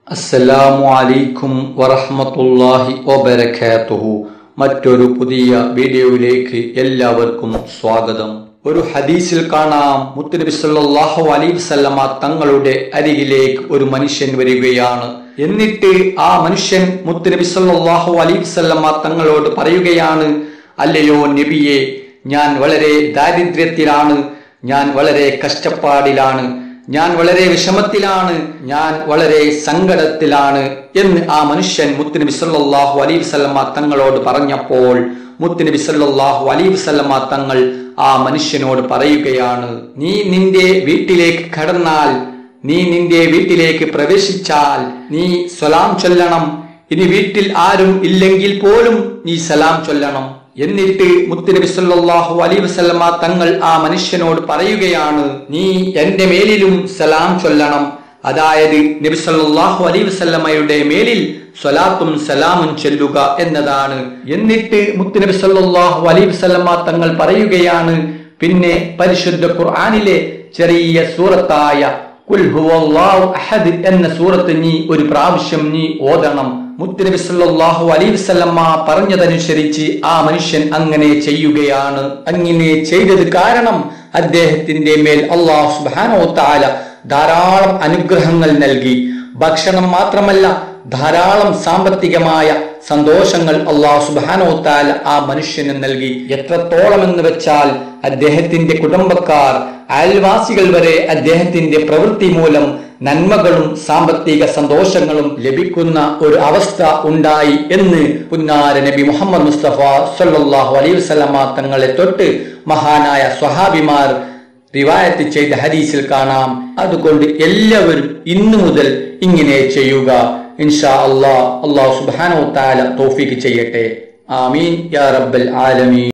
അസ്സലാമു അലൈക്കും വറഹ്മത്തുള്ളാഹി വബറകാതുഹു മറ്റൊരു പുതിയ വീഡിയോയിലേക്ക് എല്ലാവർക്കും സ്വാഗതം ഒരു ഹദീസിൽ കാണാം മുത്തുനബി സല്ലല്ലാഹു അലൈഹി വസല്ലമ തങ്ങളുടെ അരികിലേക്ക് ഒരു മനുഷ്യൻ വരികയാണ് എന്നിട്ട് ആ മനുഷ്യൻ മുത്തുനബി സല്ലല്ലാഹു അലൈഹി വസല്ലമ തങ്ങളോട് പറയുകയാണ് അല്ലയോ നബിയെ ഞാൻ വളരെ ദാരിദ്ര്യത്തിലാണ് ഞാൻ വളരെ കഷ്ടപ്പാടിലാണ് ഞാൻ വളരെ വിഷമത്തിലാണ് ഞാൻ വളരെ സങ്കടത്തിലാണ് എന്ന് ആ മനുഷ്യൻ മുത്തുനബി സല്ലല്ലാഹു അലൈഹി വസല്ലമ തങ്ങളോട് പറഞ്ഞപ്പോൾ മുത്തുനബി സല്ലല്ലാഹു അലൈഹി വസല്ലമ തങ്ങൾ ആ മനുഷ്യനോട് പറയുകയാണ് നീ നിന്റെ വീട്ടിലേക്ക് കടന്നാൽ നീ നിന്റെ വീട്ടിലേക്ക് പ്രവേശിച്ചാൽ നീ സലാം ചൊല്ലണം ഇനി വീട്ടിൽ ആരും ഇല്ലെങ്കിൽ പോലും നീ സലാം ചൊല്ലണം എന്നിട്ട് മുത്തുനബി സല്ലല്ലാഹു അലൈഹി വസല്ലമ തങ്ങൾ ആ മനുഷ്യനോട് പറയുകയാണ് നീ എന്റെ മേലിലും സലാം ചൊല്ലണം അതായത് നബി സല്ലല്ലാഹു അലൈഹി വസല്ലമയുടെ മേലിൽ സ്വലാത്തും സലാമും ചൊല്ലുക എന്നതാണ് എന്നിട്ട് മുത്തുനബി സല്ലല്ലാഹു അലൈഹി വസല്ലമ തങ്ങൾ പറയുകയാണ് പിന്നെ പരിശുദ്ധ ഖുർആനിലെ ചെറിയ സൂറത്തായ കുൽ ഹുവല്ലാഹു അഹദ് എന്ന സൂറത്ത് നീ ഒരു പ്രാവശ്യം നീ ഓതണം മുത്തുനബി സല്ലല്ലാഹു അലൈഹി വസല്ലമ പറഞ്ഞതനുസരിച്ച് ആ മനുഷ്യൻ അങ്ങനെ ചെയ്യുകയാണ് അങ്ങനെ ചെയ്തത് കാരണം അദ്ദേഹത്തിന്റെ മേൽ അള്ളാഹു സുബ്ഹാനഹു തആല ധാരാളം അനുഗ്രഹങ്ങൾ നൽകി ഭക്ഷണം മാത്രമല്ല ധാരാളം സാമ്പത്തികമായ സന്തോഷങ്ങൾ അള്ളാഹു സുബ്ഹാനഹു തആല ആ മനുഷ്യന് നൽകി എത്രത്തോളം എന്ന് വെച്ചാൽ അദ്ദേഹത്തിന്റെ കുടുംബക്കാർ അയൽവാസികൾ വരെ അദ്ദേഹത്തിന്റെ പ്രവൃത്തി മൂലം നന്മകളും സാമ്പത്തിക സന്തോഷങ്ങളും ലഭിക്കുന്ന ഒരു അവസ്ഥ ഉണ്ടായി എന്ന് പുന്നാര നബി മുഹമ്മദ് മുസ്തഫ സല്ലല്ലാഹു അലൈഹി വസല്ലമ തങ്ങളെ തൊട്ട് മഹാനായ സ്വഹാബിമാർ റിവായത്ത് ചെയ്ത ഹദീസിൽ കാണാം അതുകൊണ്ട് എല്ലാവരും ഇന്നു മുതൽ ഇങ്ങനെ ചെയ്യുക ഇൻഷാ അള്ളാഹ് അള്ളാഹു സുബ്ഹാനഹു തആല തൗഫീഖ് ചെയ്യട്ടെ ആമീൻ യാ റബ്ബൽ ആലമീൻ